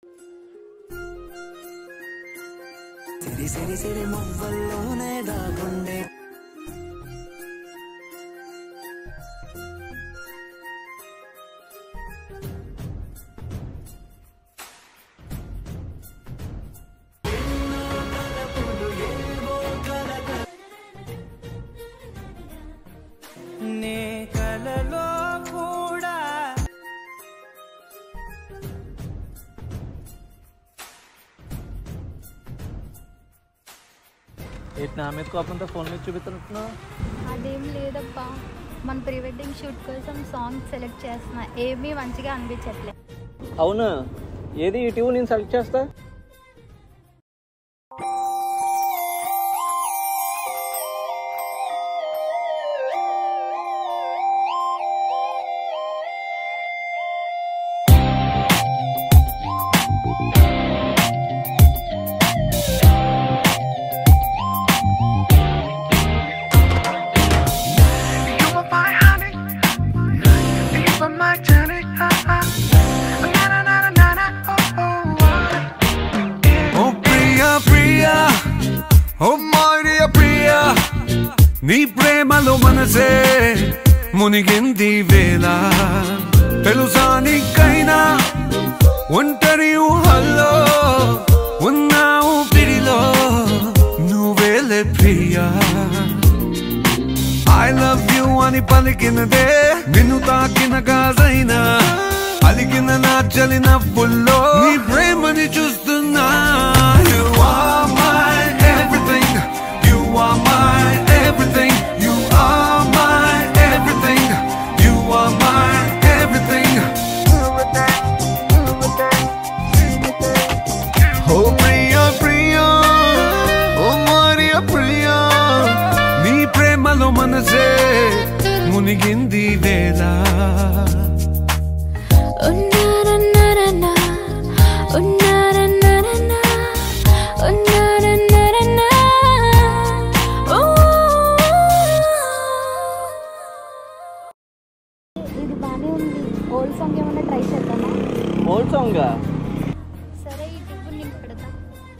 సిరి సిరి సిరి మువ్వల్లోనే దాగుండే నే కలలో కూడా ఏంటి నా మీద కోపంతో ఫోన్ మీద చూపిస్తున్నట్టున్నావు అదేం లేదబ్బా మన ప్రీ వెడ్డింగ్ షూట్ కోసం సాంగ్ సెలెక్ట్ చేస్తున్నా ఏమీ మంచిగా అనిపించట్లే అవునా ఏది ఈ ట్యూన్ నేను సెలెక్ట్ చేస్తా You are my honey, you are my journey. Ah, ah. Na na na na na na. Oh oh. ah. ఓ ప్రియా ప్రియా ఓ మారియా ప్రియా నీ ప్రేమలో మనసే మునిగింది వేళ తెలుసా నీకైనా ఒంటరి ఊహల్లో ఉన్నావు పిడిలో నువ్వేలే ప్రియా ఐ లవ్ యు అని పలికినదే నిన్ను తాకిన గాజైనా అలికిన నా చలిన పుల్లో నీ ప్రేమని చూస్తున్నా You are my everything You are my everything You are my everything You are my everything ఓ ప్రియా ప్రియా ఓ మరియా ప్రియా నీ ప్రేమలో మనసే మునిగింది వేళ ఉన్నారన్నారన్నా, ఉన్నారన్నారన్నా, ఉన్నారన్నారన్నా. ఓ. ఇది బానే ఉంది ఓల్డ్ సాంగ్ ఏమన్నా ట్రై చేద్దామా ఓల్డ్ సాంగ్ సరే ఈ ట్రిప్ నీకు పెడతా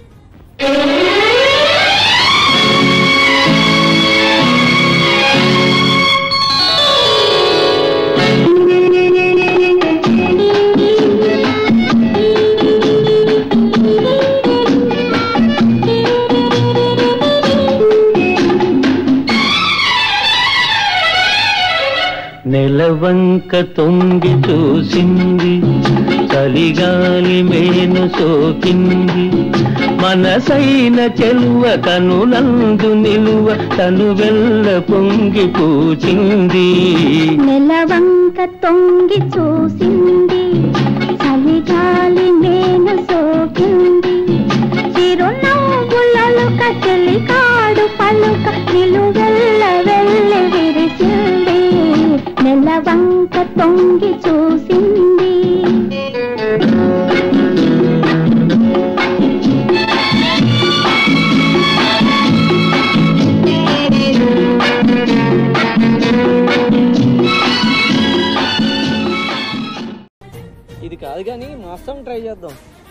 నెలవంక తొంగి చూసింది చలిగాలి మేను సోకింది మనసైన చెలువ కనులందు నిలువ తను వెళ్ళ పొంగి పూచింది నెలవంక తొంగి చూసింది చలిగాలి మేను సోకింది చిరునవ్వులలుక చెలికాడు పలుక నిలువెల్ల వెళ్ళి విరిసింది నెలవంక తొంగి చూసింది ఇది కాదు కానీ మా సాంగ్ ట్రై చేద్దాం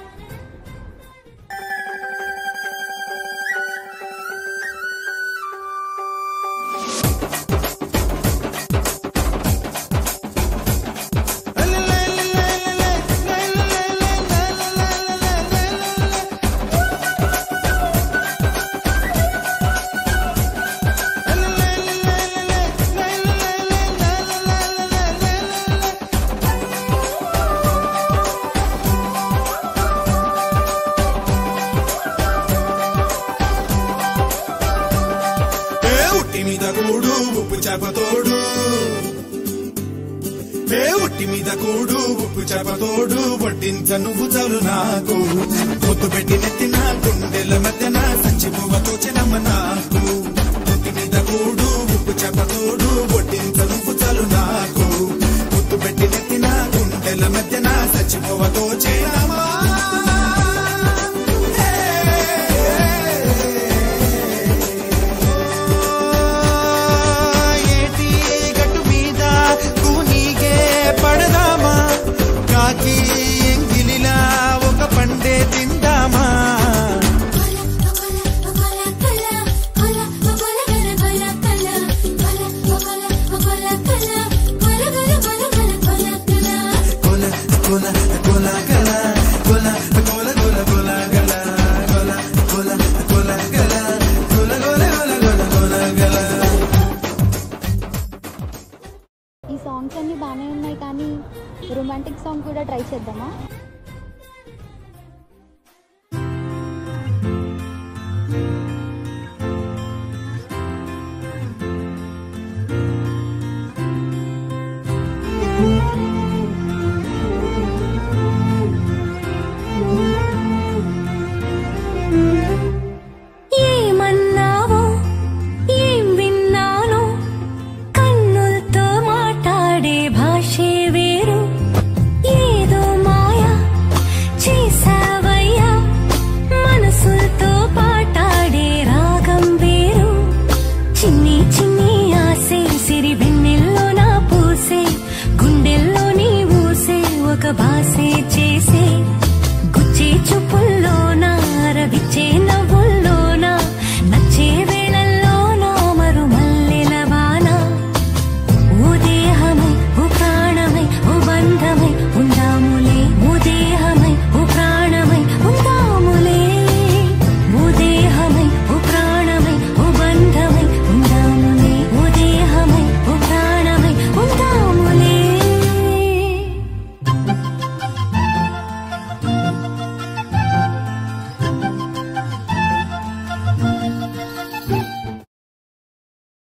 ఏ ఉట్టి మీద కూడు ఉప్పు చేపతోడు ఏ ఉట్టి మీద కూడు ఉప్పు చేపతోడు వడ్డించ నువ్వు చాలు నాకు పొద్దు పెట్టి నెత్తిన గుండెల మధ్యన సంచి పువ్వతో చెనమ్మ నాకు ఉట్టి మీద కూడు ఉప్పు చేపతోడు వడ్డించ నువ్వు చాలు నాకు పొద్దు పెట్టి నెత్తిన గుండెల మధ్యన సంచి పువ్వతో చేనమ్మా ఏటి గట్టు మీద కూనీగే పడదామా కాకి ఎంగిలిలా ఒక పండు ఈ సాంగ్స్ అన్నీ బాగానే ఉన్నాయి కానీ రొమాంటిక్ సాంగ్ కూడా ట్రై చేద్దామా